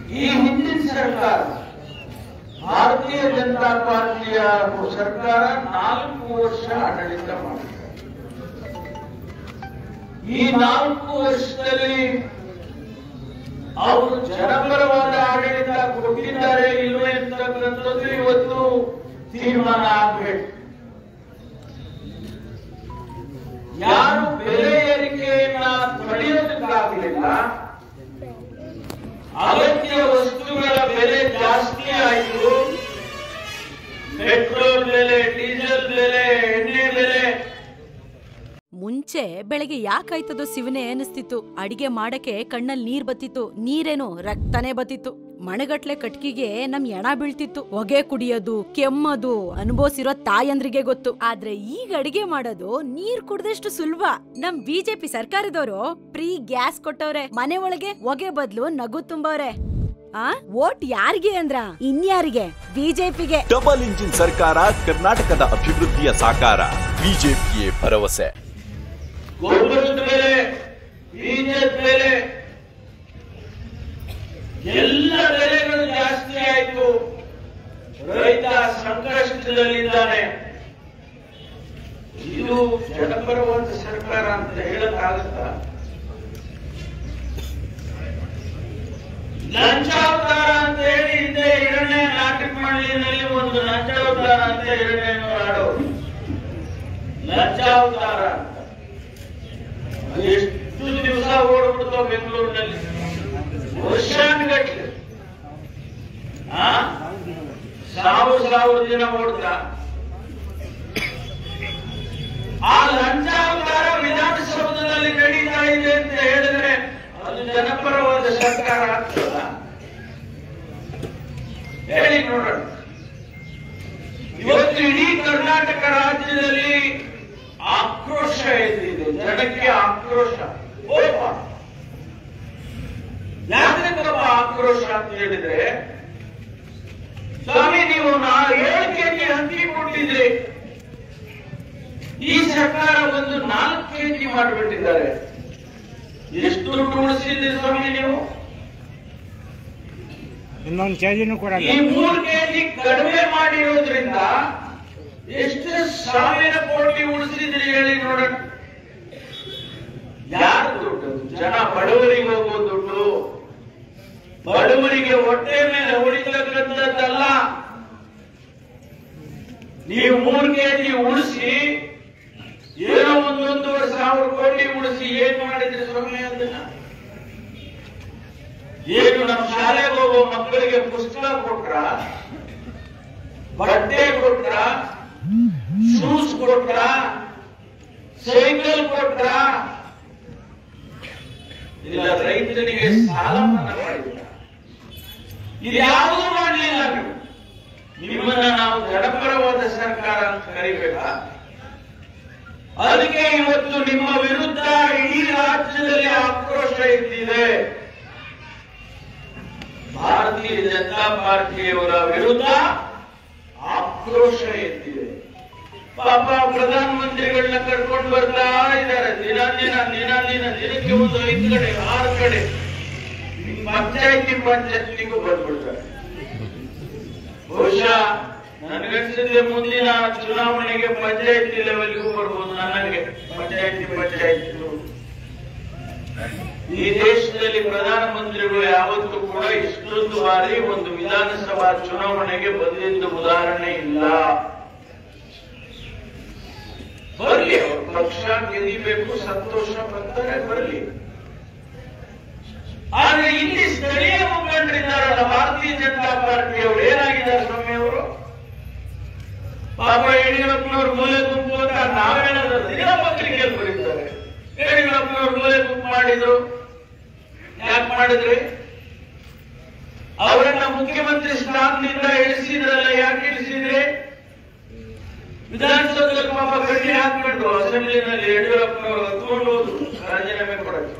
ಈ ಹಿಂದಿನ ಸರ್ಕಾರ ಭಾರತೀಯ ಜನತಾ ಪಾರ್ಟಿಯ ಸರ್ಕಾರ ನಾಲ್ಕು ವರ್ಷ ಆಡಳಿತ ಮಾಡಿದೆ ಈ ನಾಲ್ಕು ವರ್ಷದಲ್ಲಿ ಅವರು ಜನಪರವಾದ ಆಡಳಿತ ಕೊಟ್ಟಿದ್ದಾರೆ ಇಲ್ಲವೇ ಅಂತಕ್ಕಂಥದ್ದು ಇವತ್ತು ತೀರ್ಮಾನ ಆಗಬೇಕು ಯಾರು ಬೆಲೆ ಏರಿಕೆಯನ್ನ ತಡೆಯೋದಕ್ಕಾಗಲಿಲ್ಲ ಅಗತ್ಯ ವಸ್ತುಗಳ ಬೆಲೆ ಜಾಸ್ತಿ ಆಯಿತು ಪೆಟ್ರೋಲ್ ಬೆಲೆ ಡೀಸೆಲ್ ಬೆಲೆ ಎಣ್ಣೆ ಬೆಲೆ ಮುಂಚೆ ಬೆಳಗ್ಗೆ ಯಾಕಾಯ್ತದೋ ಸಿವನೆ ಅನಿಸ್ತಿತ್ತು ಅಡಿಗೆ ಮಾಡಕ್ಕೆ ಕಣ್ಣಲ್ಲಿ ನೀರ್ ಬತ್ತಿತ್ತು ನೀರೇನು ರಕ್ತನೇ ಬತ್ತಿತ್ತು ಮಣಗಟ್ಲೆ ಕಟ್ಕಿಗೆ ನಮ್ ಎಣ ಬೀಳ್ತಿತ್ತು ಹೊಗೆ ಕುಡಿಯೋದು ಕೆಮ್ಮದು ಅನುಭವಿಸಿರೋ ತಾಯಂದ್ರಿಗೆ ಗೊತ್ತು ಆದ್ರೆ ಈಗ ಅಡಿಗೆ ಮಾಡೋದು ನೀರ್ ಕುಡ್ದಷ್ಟು ಸುಲಭ ನಮ್ ಬಿಜೆಪಿ ಸರ್ಕಾರದವರು ಫ್ರೀ ಗ್ಯಾಸ್ ಕೊಟ್ಟವ್ರೆ ಮನೆ ಒಳಗೆ ಹೊಗೆ ಬದ್ಲು ನಗು ತುಂಬವ್ರೆ ಆ ಓಟ್ ಯಾರಿಗೆ ಅಂದ್ರ ಇನ್ಯಾರಿಗೆ ಬಿಜೆಪಿಗೆ ಡಬಲ್ ಇಂಜಿನ್ ಸರ್ಕಾರ ಕರ್ನಾಟಕದ ಅಭಿವೃದ್ಧಿಯ ಸಾಕಾರ ಬಿಜೆಪಿಯೇ ಭರವಸೆ ಗೊಬ್ಬರದ ಬೆಲೆ ಬೀಜದ ಬೆಲೆ ಎಲ್ಲ ಬೆಲೆಗಳು ಜಾಸ್ತಿ ಆಯಿತು ರೈತ ಸಂಕಷ್ಟದಲ್ಲಿದ್ದಾನೆ ಇದು ಜನಪರವಾದ ಸರ್ಕಾರ ಅಂತ ಹೇಳಕ್ಕಾಗತ್ತಾ ಲಂಚಾವತಾರ ಅಂತ ಹೇಳಿ ಹಿಂದೆ ಎರಡನೇ ನಾಟಕ ಮಂಡಳಿನಲ್ಲಿ ಒಂದು ಲಂಚಾವತಾರ ಅಂತ ಎರಡನೇ ಆಡೋರು ಲಂಚಾವತಾರ ಅಂತ ಅದು ಎಷ್ಟು ದಿವಸ ಓಡ್ಬಿಡ್ತಾವ ಬೆಂಗಳೂರಿನಲ್ಲಿ ವರ್ಷಾನುಗಟ್ಲೆ ಆ ಸಾವಿರ ಸಾವಿರ ದಿನ ಓಡ್ತಾ ಆ ಲಂಚಾವತಾರ ವಿಧಾನಸೌಧದಲ್ಲಿ ನಡೀತಾ ಇದೆ ಅಂತ ಹೇಳಿದ್ರೆ ಅದು ಜನಪರವಾದ ಸರ್ಕಾರ ಆಗ್ತದ ಹೇಳಿ ನೋಡೋಣ ಇವತ್ತು ಇಡೀ ಕರ್ನಾಟಕ ರಾಜ್ಯದಲ್ಲಿ ಆಕ್ರೋಶ ಎದ್ದಿದೆ ಜನಕ್ಕೆ ಆಕ್ರೋಶ ಕೋಪ ಯಾಕಪ್ಪ ಆಕ್ರೋಶ ಅಂತ ಹೇಳಿದ್ರೆ ಸ್ವಾಮಿ ನೀವು ನಾ ಏಳು ಕೆಜಿ ಹಂದಿ ಕೊಟ್ಟಿದ್ರಿ ಈ ಸರ್ಕಾರ ಒಂದು ನಾಲ್ಕು ಕೆಜಿ ಮಾಡಿಬಿಟ್ಟಿದ್ದಾರೆ ಎಷ್ಟು ದುಡ್ಡು ಉಳಿಸಿದ್ರಿ ಸ್ವಾಮಿ ನೀವು ಇನ್ನೊಂದು ಕೆಜಿನೂ ಕೊಡಲ್ಲ ಈ ಮೂರು ಕೆಜಿ ಕಡಿಮೆ ಮಾಡಿರೋದ್ರಿಂದ ಎಷ್ಟು ಸಾವಿರ ಕೋಟಿ ಉಳಿಸಿದ್ರಿ ಹೇಳಿ ನೋಡೋಣ ಯಾರು ದುಡ್ಡು ಜನ ಬಡವರಿಗೆ ಹೋಗೋ ದುಡ್ಡು ಬಡವರಿಗೆ ಹೊಟ್ಟೆ ಮೇಲೆ ಹೊಡಿತಕ್ಕಂಥದ್ದಲ್ಲ ನೀವು ಮೂರು ಕೆಜಿ ಉಳಿಸಿ ಏನೋ ಒಂದೊಂದೂವರೆ ಸಾವಿರ ಕೋಟಿ ಉಳಿಸಿ ಏನ್ ಮಾಡಿದ್ರಿ ಸ್ವಾಮಿ ಅದನ್ನ ಏನು ನಮ್ಮ ಶಾಲೆಗೆ ಹೋಗೋ ಮಕ್ಕಳಿಗೆ ಪುಸ್ತಕ ಕೊಟ್ರ ಬಟ್ಟೆ ಕೊಟ್ರ ಶೂಸ್ ಕೊಟ್ರ ಸೈಕಲ್ ಕೊಟ್ರ ಇಲ್ಲ ರೈತರಿಗೆ ಸಾಲ ಮನ್ನಾ ಮಾಡಿದ್ರ ಇದ್ಯಾವುದೂ ಮಾಡಲಿಲ್ಲ ನೀವು ನಿಮ್ಮನ್ನ ನಾವು ಜನಪರವಾದ ಸರ್ಕಾರ ಅಂತ ಕರಿಬೇಕಾ ಅದಕ್ಕೆ ಇವತ್ತು ನಿಮ್ಮ ವಿರುದ್ಧ ಇಡೀ ರಾಜ್ಯದಲ್ಲಿ ಆಕ್ರೋಶ ಇದ್ದಿದೆ ಭಾರತೀಯ ಜನತಾ ಪಾರ್ಟಿಯವರ ವಿರುದ್ಧ ಆಕ್ರೋಶ ಎದ್ದಿದೆ ಪಾಪ ಪ್ರಧಾನಮಂತ್ರಿಗಳನ್ನ ಕರ್ಕೊಂಡು ಬರ್ತಾ ಇದ್ದಾರೆ ದಿನ ದಿನ ದಿನ ದಿನ ದಿನಕ್ಕೆ ಒಂದು ಐದು ಕಡೆ ಆರು ಕಡೆ ಪಂಚಾಯತಿ ಪಂಚಾಯತಿಗೂ ಬಂದ್ಬಿಡ್ತಾರೆ ಬಹುಶಃ ನನಗನ್ಸಿದ್ರೆ ಮುಂದಿನ ಚುನಾವಣೆಗೆ ಪಂಚಾಯತಿ ಲೆವೆಲ್ಗೂ ಬರ್ಬೋದು ನನಗೆ ಪಂಚಾಯತಿ ಪಂಚಾಯತಿ ಈ ದೇಶದಲ್ಲಿ ಪ್ರಧಾನಮಂತ್ರಿಗಳು ಯಾವತ್ತೂ ಕೂಡ ಇಷ್ಟೊಂದು ಬಾರಿ ಒಂದು ವಿಧಾನಸಭಾ ಚುನಾವಣೆಗೆ ಬಂದಿದ್ದ ಉದಾಹರಣೆ ಇಲ್ಲ ಬರಲಿ ಅವ್ರ ಪಕ್ಷ ಗೆದಿಬೇಕು ಸಂತೋಷ ಪಡ್ತಾರೆ ಬರಲಿ ಆದ್ರೆ ಇಲ್ಲಿ ಸ್ಥಳೀಯ ಮುಖಂಡರಿದ್ದಾರಲ್ಲ ಭಾರತೀಯ ಜನತಾ ಪಾರ್ಟಿಯವರು ಏನಾಗಿದ್ದಾರೆ ಸ್ವಾಮಿ ಅವರು ಪಾಪ ಯಡಿಯೂರಪ್ಪನವ್ರು ಮೂಲೆ ಗುಂಪು ಅಂತ ನಾವೇನಾದ್ರೂ ದಿನ ಪತ್ರಿಕೆಯಲ್ಲಿ ಬರೀತಾರೆ ಯಡಿಯೂರಪ್ಪನವ್ರು ಮೂಲೆ ಗುಂಪು ಮಾಡಿದ್ರು ಯಾಕೆ ಮಾಡಿದ್ರಿ ಅವರನ್ನ ಮುಖ್ಯಮಂತ್ರಿ ಸ್ಥಾನದಿಂದ ಇಳಿಸಿದ್ರಲ್ಲ ಯಾಕೆ ಇಳಿಸಿದ್ರಿ ವಿಧಾನಸೌಧದಲ್ಲಿ ಪಾಪ ಗಟ್ಟಿ ಹಾಕ್ಬಿಟ್ರು ಅಸೆಂಬ್ಲಿನಲ್ಲಿ ಯಡಿಯೂರಪ್ಪನವರು ಹತ್ಕೊಂಡು ಹೋದ್ರು ರಾಜೀನಾಮೆ ಕೊಡಕ್ಕೆ